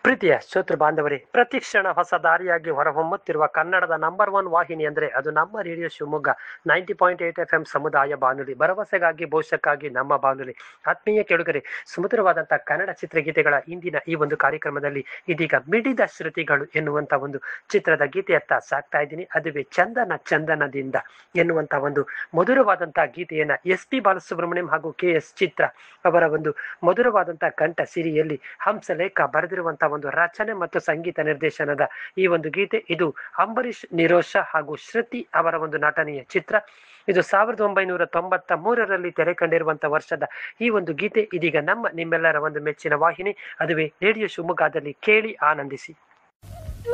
ಪ್ರೀತಿಯ ಶ್ರೋತೃ ಬಾಂಧವರೇ ಪ್ರತಿಕ್ಷಣ ಹೊಸ ದಾರಿಯಾಗಿ ಹೊರಹೊಮ್ಮುತ್ತಿರುವ ಕನ್ನಡದ ನಂಬರ್ ಒನ್ ವಾಹಿನಿ ಅಂದರೆ ಅದು ನಮ್ಮ radio Shivamogga ninety point eight F M ಸಮುದಾಯ ಬಾನುಲಿ ಭರವಸೆಗಾಗಿ ಭವಿಷ್ಯಕ್ಕಾಗಿ ನಮ್ಮ ಬಾನುಲಿ ಆತ್ಮೀಯ ಕೆಳುಗರೆ ಸುಮಧುರವಾದಂತಹ ಕನ್ನಡ ಚಿತ್ರಗೀತೆಗಳ ಇಂದಿನ ಈ ಒಂದು ಕಾರ್ಯಕ್ರಮದಲ್ಲಿ ಇದೀಗ ಮಿಡಿದ ಶ್ರುತಿಗಳು ಎನ್ನುವಂತ ಒಂದು ಚಿತ್ರದ ಗೀತೆಯತ್ತ ಸಾಕ್ತಾ ಇದ್ದೀನಿ ಅದುವೇ ಚಂದನ ಚಂದನದಿಂದ ಎನ್ನುವಂತ ಒಂದು ಮಧುರವಾದಂತಹ ಗೀತೆಯನ್ನ ಎಸ್ ಪಿ ಬಾಲಸುಬ್ರಹ್ಮಣ್ಯಂ ಹಾಗೂ ಕೆ ಎಸ್ ಚಿತ್ರ ಅವರ ಒಂದು ಮಧುರವಾದಂತಹ ಕಂಠ ಸಿರಿಯಲ್ಲಿ ಹಂಸಲೇಖ ಬರೆದಿರುವಂತಹ ಒಂದು ರಚನೆ ಮತ್ತು ಸಂಗೀತ ನಿರ್ದೇಶನದ ಈ ಒಂದು ಗೀತೆ ಇದು ಅಂಬರೀಷ್ ನಿರೋಷ ಹಾಗೂ ಶ್ರುತಿ ಅವರ ಒಂದು ನಟನೆಯ ಚಿತ್ರ ಇದು ಸಾವಿರದ ಒಂಬೈನೂರ ತೊಂಬತ್ತ ಮೂರರಲ್ಲಿ ತೆರೆ ಕಂಡಿರುವಂತಹ ವರ್ಷದ ಈ ಒಂದು ಗೀತೆ ಇದೀಗ ನಮ್ಮ ನಿಮ್ಮೆಲ್ಲರ ಒಂದು ಮೆಚ್ಚಿನ ವಾಹಿನಿ ಅದುವೇ ರೇಡಿಯೋ ಶಿವಮೊಗ್ಗದಲ್ಲಿ ಕೇಳಿ ಆನಂದಿಸಿ